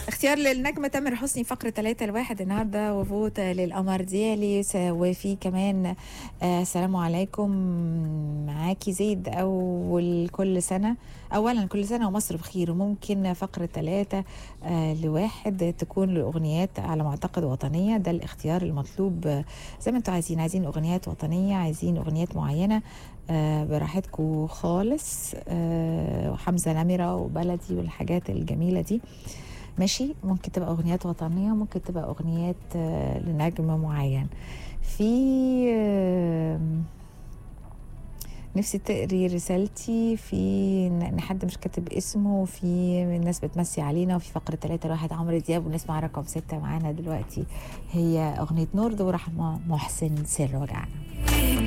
اختيار للنجمة تامر حسني فقرة ثلاثة الواحد النهاردة وفوت للقمر ديالي س- وفي كمان آه السلام عليكم معاكي زيد أول كل سنة أولا كل سنة ومصر بخير وممكن فقرة ثلاثة آه لواحد تكون الأغنيات على ما أعتقد وطنية ده الاختيار المطلوب آه، زي ما انتوا عايزين عايزين أغنيات وطنية عايزين أغنيات معينة آه براحتكم خالص آه وحمزة نمرة وبلدي والحاجات الجميلة دي ماشي ممكن تبقى أغنيات وطنية ممكن تبقى أغنيات آه لنجم معين في آم، نفسي تقري رسالتي في ان إن حد مش كاتب اسمه وفي ناس بتمسي علينا وفي فقرة ثلاثة الواحد عمرو دياب ونسمع رقم ستة معانا دلوقتي هي أغنية نور ورحمة محسن سر وجعنا